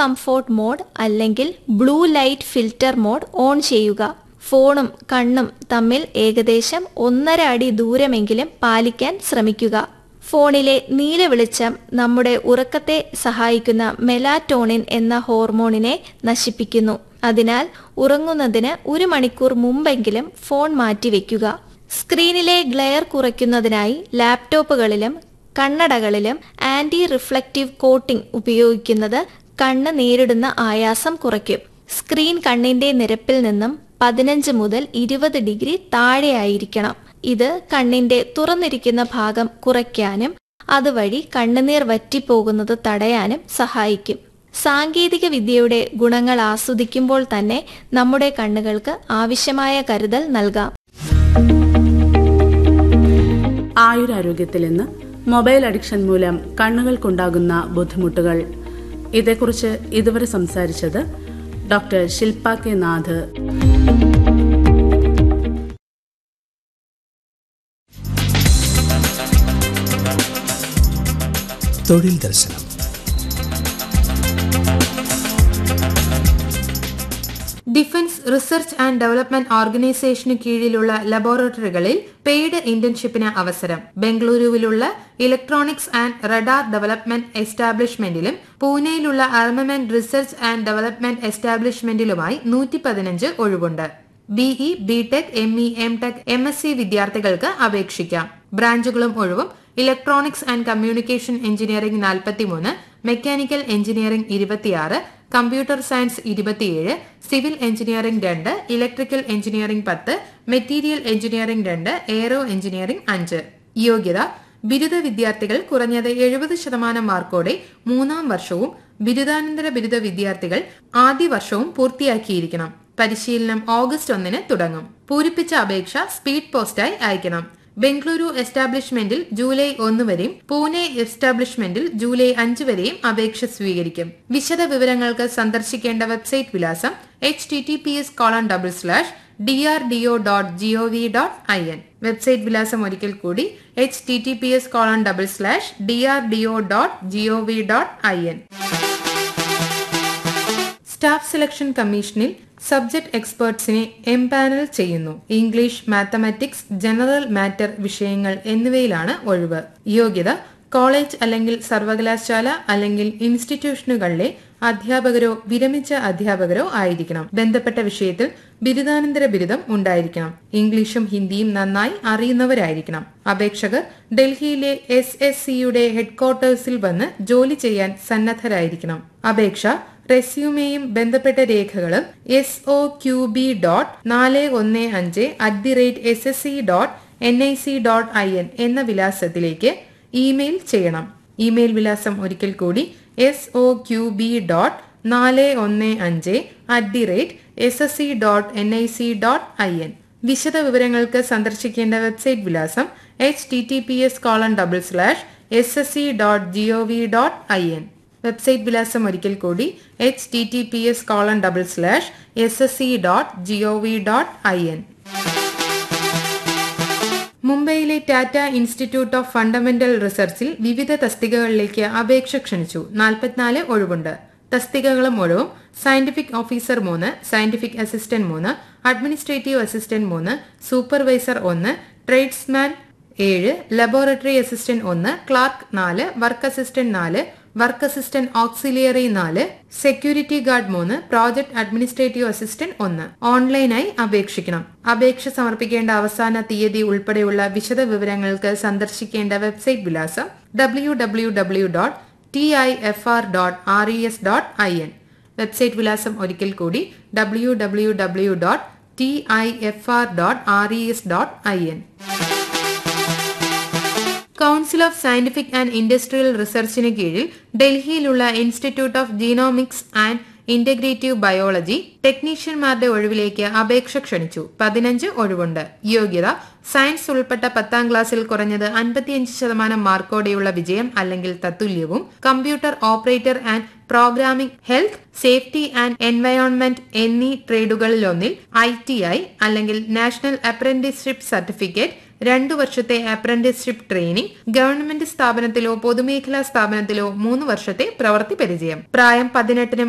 comfort mode അല്ലെങ്കിൽ blue light filter mode on ചെയ്യുക ഫോണും കണ്ണും തമ്മിൽ ഏകദേശം ഒന്നര അടി ദൂരമെങ്കിലും പാലിക്കാൻ ശ്രമിക്കുക ഫോണിലെ നീല വെളിച്ചം നമ്മുടെ ഉറക്കത്തെ സഹായിക്കുന്ന മെലാറ്റോണിൻ എന്ന ഹോർമോണിനെ നശിപ്പിക്കുന്നു അതിനാൽ ഉറങ്ങുന്നതിന് ഒരു മണിക്കൂർ മുമ്പെങ്കിലും ഫോൺ മാറ്റിവെക്കുക സ്ക്രീനിലെ ഗ്ലെയർ കുറയ്ക്കുന്നതിനായി ലാപ്ടോപ്പുകളിലും കണ്ണടകളിലും ആന്റി റിഫ്ലക്റ്റീവ് കോട്ടിംഗ് ഉപയോഗിക്കുന്നത് കണ്ണ് നേരിടുന്ന ആയാസം കുറയ്ക്കും സ്ക്രീൻ കണ്ണിന്റെ നിരപ്പിൽ നിന്നും പതിനഞ്ച് മുതൽ ഇരുപത് ഡിഗ്രി താഴെയായിരിക്കണം ഇത് കണ്ണിന്റെ തുറന്നിരിക്കുന്ന ഭാഗം കുറയ്ക്കാനും അതുവഴി കണ്ണുനീർ വറ്റിപ്പോകുന്നത് തടയാനും സഹായിക്കും സാങ്കേതിക വിദ്യയുടെ ഗുണങ്ങൾ ആസ്വദിക്കുമ്പോൾ തന്നെ നമ്മുടെ കണ്ണുകൾക്ക് ആവശ്യമായ കരുതൽ നൽകാം ആയുരാരോഗ്യത്തിൽ ഇന്ന് മൊബൈൽ അഡിക്ഷൻ മൂലം കണ്ണുകൾക്കുണ്ടാകുന്ന ബുദ്ധിമുട്ടുകൾ ഇതേക്കുറിച്ച് ഇതുവരെ സംസാരിച്ചത് ഡോക്ടർ ശില്പ കെ നാഥ് തൊഴിൽ ദർശനം ഡിഫൻസ് റിസർച്ച് ആൻഡ് ഡെവലപ്മെന്റ് ഓർഗനൈസേഷന് കീഴിലുള്ള ലബോറട്ടറികളിൽ പെയ്ഡ് ഇന്റേൺഷിപ്പിന് അവസരം ബംഗളൂരുവിലുള്ള ഇലക്ട്രോണിക്സ് ആൻഡ് റഡാർ ഡെവലപ്മെന്റ് എസ്റ്റാബ്ലിഷ്മെന്റിലും പൂനെയിലുള്ള ആർമമെന്റ് റിസർച്ച് ആൻഡ് ഡെവലപ്മെന്റ് എസ്റ്റാബ്ലിഷ്മെന്റിലുമായി നൂറ്റി പതിനഞ്ച് ഒഴിവുണ്ട് B E B tech M E M tech M S C വിദ്യാർത്ഥികൾക്ക് അപേക്ഷിക്കാം ബ്രാഞ്ചുകളും ഒഴിവും ഇലക്ട്രോണിക്സ് ആൻഡ് കമ്മ്യൂണിക്കേഷൻ എഞ്ചിനീയറിംഗ് നാൽപ്പത്തിമൂന്ന് മെക്കാനിക്കൽ എഞ്ചിനീയറിംഗ് ഇരുപത്തിയാറ് കമ്പ്യൂട്ടർ സയൻസ് ഇരുപത്തിയേഴ് സിവിൽ എഞ്ചിനീയറിംഗ് രണ്ട് ഇലക്ട്രിക്കൽ എഞ്ചിനീയറിംഗ് പത്ത് മെറ്റീരിയൽ എഞ്ചിനീയറിംഗ് രണ്ട് എയറോ എഞ്ചിനീയറിംഗ് അഞ്ച് യോഗ്യത ബിരുദ വിദ്യാർത്ഥികൾ കുറഞ്ഞത് എഴുപത് ശതമാനം മാർക്കോടെ മൂന്നാം വർഷവും ബിരുദാനന്തര ബിരുദ വിദ്യാർത്ഥികൾ ആദ്യ വർഷവും പൂർത്തിയാക്കിയിരിക്കണം പരിശീലനം ഓഗസ്റ്റ് ഒന്നിന് തുടങ്ങും പൂരിപ്പിച്ച അപേക്ഷ സ്പീഡ് പോസ്റ്റായി അയക്കണം ബംഗളൂരു എസ്റ്റാബ്ലിഷ്മെന്റിൽ ജൂലൈ ഒന്ന് വരെയും പൂനെ എസ്റ്റാബ്ലിഷ്മെന്റിൽ ജൂലൈ അഞ്ച് വരെയും അപേക്ഷ സ്വീകരിക്കും വിശദ വിവരങ്ങൾക്ക് സന്ദർശിക്കേണ്ട വെബ്സൈറ്റ് വിലാസം H T T P S colon double slash D R D O dot G O V dot I N website വിലാസം ഒരിക്കൽ കൂടി H T T P S colon double slash D R D O dot G O V dot I N staff selection കമ്മീഷനിൽ subject എക്സ്പേർട്സിനെ empanel ചെയ്യുന്നു English mathematics general matter വിഷയങ്ങൾ എന്നിവയിലാണ് ഒഴിവ് യോഗ്യത കോളേജ് അല്ലെങ്കിൽ സർവകലാശാല അല്ലെങ്കിൽ ഇൻസ്റ്റിറ്റ്യൂഷനുകളിലെ അധ്യാപകരോ വിരമിച്ച അധ്യാപകരോ ആയിരിക്കണം ബന്ധപ്പെട്ട വിഷയത്തിൽ ബിരുദാനന്തര ബിരുദം ഉണ്ടായിരിക്കണം ഇംഗ്ലീഷും ഹിന്ദിയും നന്നായി അറിയുന്നവരായിരിക്കണം അപേക്ഷകർ ഡൽഹിയിലെ എസ് എസ് സിയുടെ ഹെഡ്ക്വാർട്ടേഴ്സിൽ വന്ന് ജോലി ചെയ്യാൻ സന്നദ്ധരായിരിക്കണം അപേക്ഷ റെസ്യൂമെയും ബന്ധപ്പെട്ട രേഖകളും S O Q B dot നാല് ഒന്ന് അഞ്ച് at the rate S S C dot N I C dot I N എന്ന വിലാസത്തിലേക്ക് ഇമെയിൽ ചെയ്യണം ഇമെയിൽ വിലാസം ഒരിക്കൽ കൂടി S O Q B dot നാല് ഒന്ന് അഞ്ച് at the rate S S C dot N I C dot I N വിശദ വിവരങ്ങൾക്ക് സന്ദർശിക്കേണ്ട വെബ്സൈറ്റ് വിലാസം H T T P S colon double slash S S C dot G O V dot I N website വിലാസം ഒരിക്കൽ കൂടി H T T P S colon double slash S S C dot G O V dot I N മുംബൈയിലെ Tata institute of fundamental റിസർച്ചിൽ വിവിധ തസ്തികകളിലേക്ക് അപേക്ഷ ക്ഷണിച്ചു നാൽപ്പത്തിനാല് ഒഴിവുണ്ട് തസ്തികകളും ഒഴിവും സയന്റിഫിക് ഓഫീസർ മൂന്ന് സയന്റിഫിക് അസിസ്റ്റന്റ് മൂന്ന് അഡ്മിനിസ്ട്രേറ്റീവ് അസിസ്റ്റന്റ് മൂന്ന് സൂപ്പർവൈസർ ഒന്ന് ട്രേഡ്സ്മാൻ ഏഴ് ലബോറട്ടറി അസിസ്റ്റന്റ് ഒന്ന് ക്ലാർക്ക് നാല് വർക്ക് അസിസ്റ്റന്റ് നാല് വർക്ക് അസിസ്റ്റന്റ് ഓക്സിലിയറി നാല് സെക്യൂരിറ്റി ഗാർഡ് മൂന്ന് പ്രോജക്ട് അഡ്മിനിസ്ട്രേറ്റീവ് അസിസ്റ്റന്റ് ഒന്ന് ഓൺലൈനായി അപേക്ഷിക്കണം അപേക്ഷ സമർപ്പിക്കേണ്ട അവസാന തീയതി ഉൾപ്പെടെയുള്ള വിശദ വിവരങ്ങൾക്ക് സന്ദർശിക്കേണ്ട വെബ്സൈറ്റ് വിലാസം W W W dot T I F R dot R E S dot I N website വിലാസം ഒരിക്കൽ കൂടി W W W dot T I F R dot R E S dot I N council of scientific and industrial റിസർച്ചിന് കീഴിൽ ഡൽഹിയിലുള്ള institute of genomics and integrative biology ടെക്നീഷ്യന്മാരുടെ ഒഴിവിലേക്ക് അപേക്ഷ ക്ഷണിച്ചു പതിനഞ്ച് ഒഴിവുണ്ട് യോഗ്യത സയൻസ് ഉൾപ്പെട്ട പത്താം ക്ലാസ്സിൽ കുറഞ്ഞത് അൻപത്തിയഞ്ച് ശതമാനം മാർക്കോടെയുള്ള വിജയം അല്ലെങ്കിൽ തത്തുല്യവും computer operator and programming health safety and environment എന്നീ ട്രേഡുകളിലൊന്നിൽ ഐ ടി ഐ അല്ലെങ്കിൽ നാഷണൽ അപ്രന്റീസ്ഷിപ്പ് സർട്ടിഫിക്കറ്റ് രണ്ടു വർഷത്തെ അപ്രന്റീസ്ഷിപ്പ് ട്രെയിനിംഗ് ഗവൺമെന്റ് സ്ഥാപനത്തിലോ പൊതുമേഖലാ സ്ഥാപനത്തിലോ മൂന്ന് വർഷത്തെ പ്രവൃത്തി പരിചയം പ്രായം പതിനെട്ടിനും